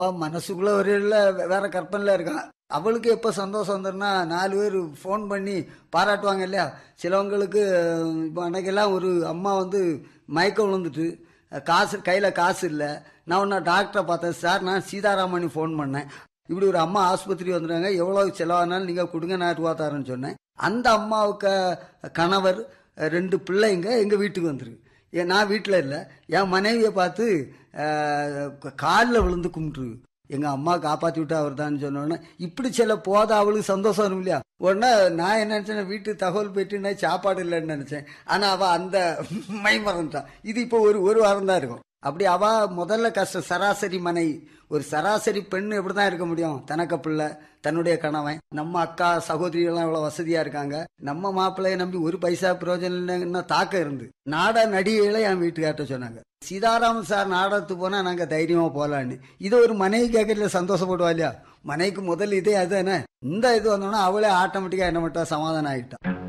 அவ மனசுக்குள்ள ஒரு இல்ல வேற கற்பனையில இருக்கான் அவளுக்கு எப்போ சந்தோஷம் வந்துருன்னா நாலு பேர் ஃபோன் பண்ணி பாராட்டுவாங்க இல்லையா சிலவங்களுக்கு இப்போ அன்னைக்கெல்லாம் ஒரு அம்மா வந்து மயக்கம் விழுந்துட்டு காசு கையில் காசு இல்லை நான் ஒன்று டாக்டரை பார்த்தேன் சார் நான் சீதாராமணி ஃபோன் பண்ணேன் இப்படி ஒரு அம்மா ஆஸ்பத்திரி வந்துடுறாங்க எவ்வளோ செலவானாலும் நீங்கள் கொடுங்க நான் ரூபா தரேன்னு சொன்னேன் அந்த அம்மாவுக்கு கணவர் ரெண்டு பிள்ளைங்க எங்கள் வீட்டுக்கு வந்துருக்கு ஏன் நான் வீட்டில் இல்லை என் மனைவியை பார்த்து காலில் விழுந்து கும்பிட்டுரு எங்கள் அம்மா காப்பாற்றி விட்டு அவர் தான் சொன்னோன்னே இப்படி சில போத அவளுக்கு சந்தோஷம் வரும் இல்லையா உடனே நான் என்ன நினச்சேன் வீட்டு தகவல் போயிட்டு சாப்பாடு இல்லைன்னு நினச்சேன் ஆனால் அவள் அந்த மை மறந்துட்டான் இது இப்போ ஒரு ஒரு வாரம் தான் இருக்கும் அப்படி அவ முதல்ல கஷ்டம் சராசரி மனை ஒரு சராசரி பெண் எப்படிதான் இருக்க முடியும் தனக்க பிள்ளை தன்னுடைய கணவன் நம்ம அக்கா சகோதரிகள்லாம் இவ்வளவு வசதியா இருக்காங்க நம்ம மாப்பிள்ளைய நம்பி ஒரு பைசா பிரயோஜனம் இல்லைன்னா தாக்கம் இருந்து நாட நடிகைகளை என் வீட்டுக்கார்ட்ட சொன்னாங்க சீதாராமன் சார் நாடகத்துக்கு போனா நாங்க தைரியமா போலான்னு இதை ஒரு மனைவி கேட்கறதுல சந்தோஷப்படுவா இல்லையா மனைவிக்கு முதல் இதே அதுதானே இந்த இது வந்தோன்னா அவளே ஆட்டோமேட்டிக்கா என்ன மட்டும் சமாதானம் ஆகிட்டான்